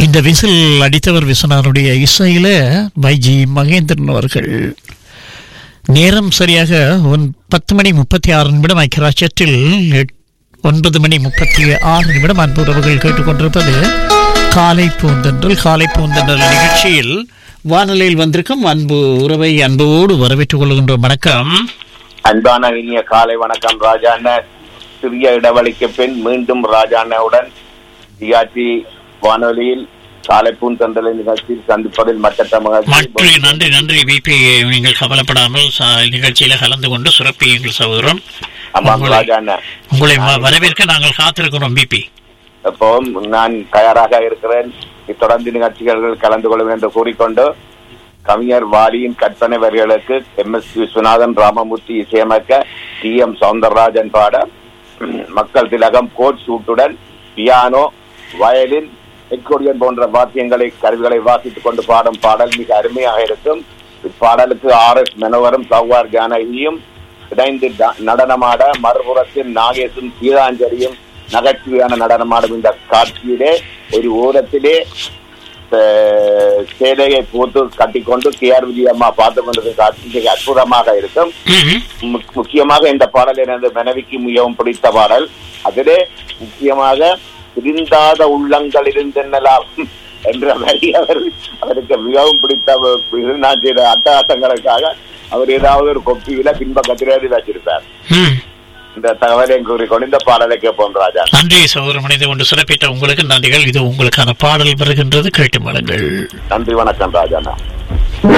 இந்த விசில் அடித்தவர் விஸ்வநாதனுடைய இசையில வைஜி மகேந்திரன் அவர்கள் நேரம் சரியாக ஒன் பத்து மணி முப்பத்தி ஆறு நிமிடம் ஐக்கியராட்சத்தில் எட்- ஒன்பது மணி முப்பத்தி ஆறு நிமிடம் அன்பு உறவுகள் கேட்டுக்கொண்டிருப்பது காலை பூந்தென்றல் காலை பூந்தென்றல் நிகழ்ச்சியில் வானொலியில் வந்திருக்கும் அன்பு உறவை அன்போடு வரவேற்றுக் கொள்கின்றோம் வணக்கம் அன்பான இனிய காலை வணக்கம் ராஜாண்ண சிறிய இடைவெளிக்கு பின் மீண்டும் ராஜாண்ணவுடன் டிஆர்டி வானொலியில் காலை பூந்தண்டலை நிகழ்ச்சியில் சந்திப்பதில் மற்ற மற்ற நன்றி நன்றி விபி நீங்கள் கவலைப்படாமல் ச- நிகழ்ச்சியில கலந்து கொண்டு சுரப்பி எங்கள் சகோதரன் ஆமாம் உங்களை- ராஜாண்ண உங்களை வ- வரவேற்க நாங்கள் காத்திருக்கிறோம் பிபி இப்போ நான் தயாராக இருக்கிறேன் தொடர்ந்து நிகழ்ச்சிகள் கலந்து கொள்வேன் என்று கூறிக்கொண்டு கவிஞர் வாலியின் கற்பனை வரிகளுக்கு எம் எஸ் விஸ்வநாதன் ராமமூர்த்தி இசையமைக்க டி எம் சவுந்தரராஜன் பாட ம், மக்கள் திலகம் கோட் சூட்டுடன் பியானோ வயலின் எக்கோடியன் போன்ற வாத்தியங்களை கருவிகளை வாசித்துக் கொண்டு பாடும் பாடல் மிக அருமையாக இருக்கும் இப்பாடலுக்கு ஆர் எஸ் மனோகரும் சவ்வார் ஜானகியும் இணைந்து ட- நடனமாட மறுபுறத்தில் நாகேசும் கீதாஞ்சலியும் நகைச்சுவையான நடனமாடும் இந்த காட்சியிலே ஒரு ஓரத்திலே அஹ், சேலையை போட்டு கட்டிக்கொண்டு கேஆர் விஜயம்மா பார்த்து கொண்டிருக்கும் காட்சி மிக அற்புதமாக இருக்கும் ம்ஹும். மு- முக்கியமாக இந்த பாடல் எனது மனைவிக்கு மிகவும் பிடித்த பாடல் அதிலே முக்கியமாக பிரிந்தாத உள்ளங்கள் இருந்தென்னலாம் என்ற வரி அவர் அவருக்கு மிகவும் பிடித்த வ- நான் செய்த அட்டகாசங்களுக்காக அவர் ஏதாவது ஒரு கொப்பியில பின்பக்கத்திலே எழுதி வச்சிருப்பார் ம். இந்த தகவலையும் கூறிக்கொண்டு இந்த பாடலை கேட்போம் ராஜா நன்றி சகோதரன் மனித கொண்டு சிறப்பித்த உங்களுக்கு நன்றிகள் இது உங்களுக்கான பாடல் வருகின்றது கேட்டு மலங்கள் நன்றி வணக்கம் ராஜாண்ணா